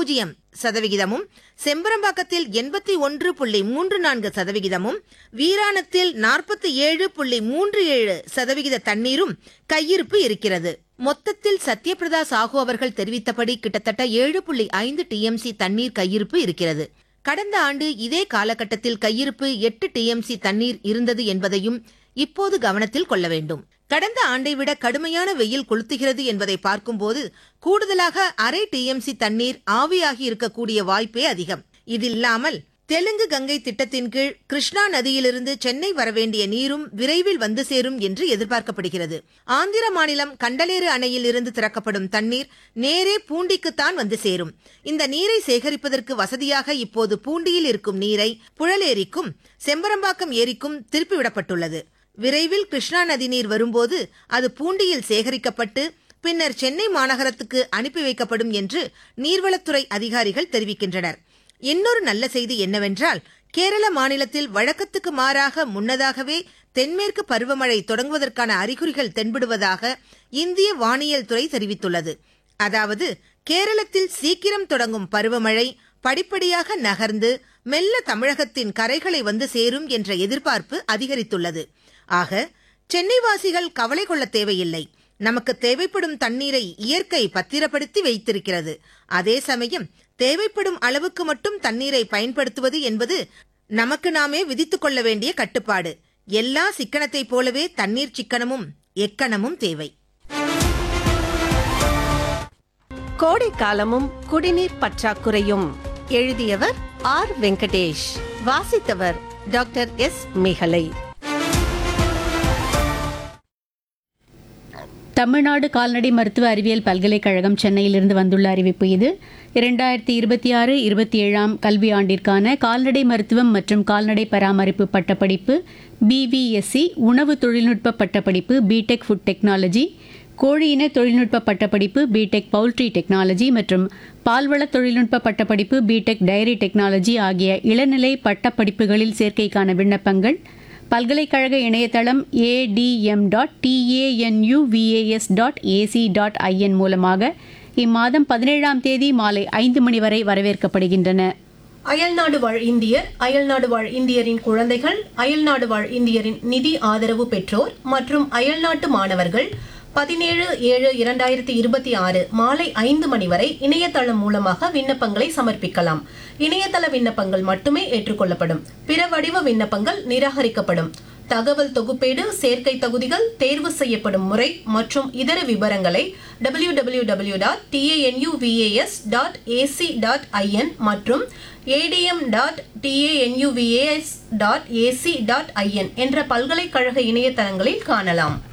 பூஜ்ஜியம் சதவிகிதமும் செம்பரம்பாக்கத்தில் எண்பத்தி ஒன்று புள்ளி மூன்று நான்கு சதவிகிதமும் வீராணத்தில் நாற்பத்தி ஏழு புள்ளி மூன்று ஏழு சதவிகித தண்ணீரும் கையிருப்பு இருக்கிறது மொத்தத்தில் சத்யபிரதா சாஹூ அவர்கள் தெரிவித்தபடி கிட்டத்தட்ட ஏழு புள்ளி ஐந்து டிஎம்சி தண்ணீர் கையிருப்பு இருக்கிறது கடந்த ஆண்டு இதே காலகட்டத்தில் கையிருப்பு எட்டு டிஎம்சி தண்ணீர் இருந்தது என்பதையும் இப்போது கவனத்தில் கொள்ள வேண்டும் கடந்த ஆண்டை விட கடுமையான வெயில் கொளுத்துகிறது என்பதை பார்க்கும்போது கூடுதலாக அரை டிஎம்சி தண்ணீர் ஆவியாகி இருக்கக்கூடிய வாய்ப்பே அதிகம் இது இல்லாமல் தெலுங்கு கங்கை திட்டத்தின் கீழ் கிருஷ்ணா நதியிலிருந்து சென்னை வரவேண்டிய நீரும் விரைவில் வந்து சேரும் என்று எதிர்பார்க்கப்படுகிறது ஆந்திர மாநிலம் கண்டலேறு அணையில் இருந்து திறக்கப்படும் தண்ணீர் நேரே பூண்டிக்குத்தான் வந்து சேரும் இந்த நீரை சேகரிப்பதற்கு வசதியாக இப்போது பூண்டியில் இருக்கும் நீரை புழலேரிக்கும் செம்பரம்பாக்கம் ஏரிக்கும் திருப்பிவிடப்பட்டுள்ளது விரைவில் கிருஷ்ணா நதி நீர் வரும்போது அது பூண்டியில் சேகரிக்கப்பட்டு பின்னர் சென்னை மாநகரத்துக்கு அனுப்பி வைக்கப்படும் என்று நீர்வளத்துறை அதிகாரிகள் தெரிவிக்கின்றனர் இன்னொரு நல்ல செய்தி என்னவென்றால் கேரள மாநிலத்தில் வழக்கத்துக்கு மாறாக முன்னதாகவே தென்மேற்கு பருவமழை தொடங்குவதற்கான அறிகுறிகள் தென்படுவதாக இந்திய வானியல் துறை தெரிவித்துள்ளது அதாவது கேரளத்தில் சீக்கிரம் தொடங்கும் பருவமழை படிப்படியாக நகர்ந்து மெல்ல தமிழகத்தின் கரைகளை வந்து சேரும் என்ற எதிர்பார்ப்பு அதிகரித்துள்ளது ஆக சென்னைவாசிகள் கவலை கொள்ள தேவையில்லை நமக்கு தேவைப்படும் தண்ணீரை இயற்கை பத்திரப்படுத்தி வைத்திருக்கிறது அதே சமயம் தேவைப்படும் அளவுக்கு மட்டும் தண்ணீரை பயன்படுத்துவது என்பது நமக்கு நாமே விதித்துக் கொள்ள வேண்டிய கட்டுப்பாடு எல்லா சிக்கனத்தைப் போலவே தண்ணீர் சிக்கனமும் எக்கணமும் தேவை கோடை காலமும் குடிநீர் பற்றாக்குறையும் எழுதியவர் ஆர் வெங்கடேஷ் வாசித்தவர் டாக்டர் எஸ் மேகலை தமிழ்நாடு கால்நடை மருத்துவ அறிவியல் பல்கலைக்கழகம் சென்னையிலிருந்து வந்துள்ள அறிவிப்பு இது இரண்டாயிரத்தி இருபத்தி ஆறு இருபத்தி ஏழாம் கல்வியாண்டிற்கான கால்நடை மருத்துவம் மற்றும் கால்நடை பராமரிப்பு பட்டப்படிப்பு பிவிஎஸ்சி உணவு தொழில்நுட்ப பட்டப்படிப்பு பிடெக் ஃபுட் டெக்னாலஜி கோழியின தொழில்நுட்ப பட்டப்படிப்பு பிடெக் பவுல்ட்ரி டெக்னாலஜி மற்றும் பால்வள தொழில்நுட்ப பட்டப்படிப்பு பிடெக் டைரி டெக்னாலஜி ஆகிய இளநிலை பட்டப்படிப்புகளில் சேர்க்கைக்கான விண்ணப்பங்கள் பல்கலைக்கழக இணையதளம் ATM dot TANUVAS dot AC dot IN மூலமாக இம்மாதம் பதினேழாம் தேதி மாலை ஐந்து மணி வரை வரவேற்கப்படுகின்றன அயல்நாடு வாழ் இந்தியர் அயல்நாடு வாழ் இந்தியரின் குழந்தைகள் அயல்நாடு வாழ் இந்தியரின் நிதி ஆதரவு பெற்றோர் மற்றும் அயல்நாட்டு மாணவர்கள் பதினேழு ஏழு இரண்டாயிரத்தி இருபத்தி ஆறு மாலை ஐந்து மணி வரை இணையதளம் மூலமாக விண்ணப்பங்களை சமர்ப்பிக்கலாம் இணையதள விண்ணப்பங்கள் மட்டுமே ஏற்றுக்கொள்ளப்படும் பிற வடிவ விண்ணப்பங்கள் நிராகரிக்கப்படும் தகவல் தொகுப்பேடு சேர்க்கை தகுதிகள் தேர்வு செய்யப்படும் முறை மற்றும் இதர விவரங்களை W W W dot TANUVAS dot AC dot IN மற்றும் ATM dot TANUVAS dot AC dot IN என்ற பல்கலைக்கழக இணையதளங்களில் காணலாம்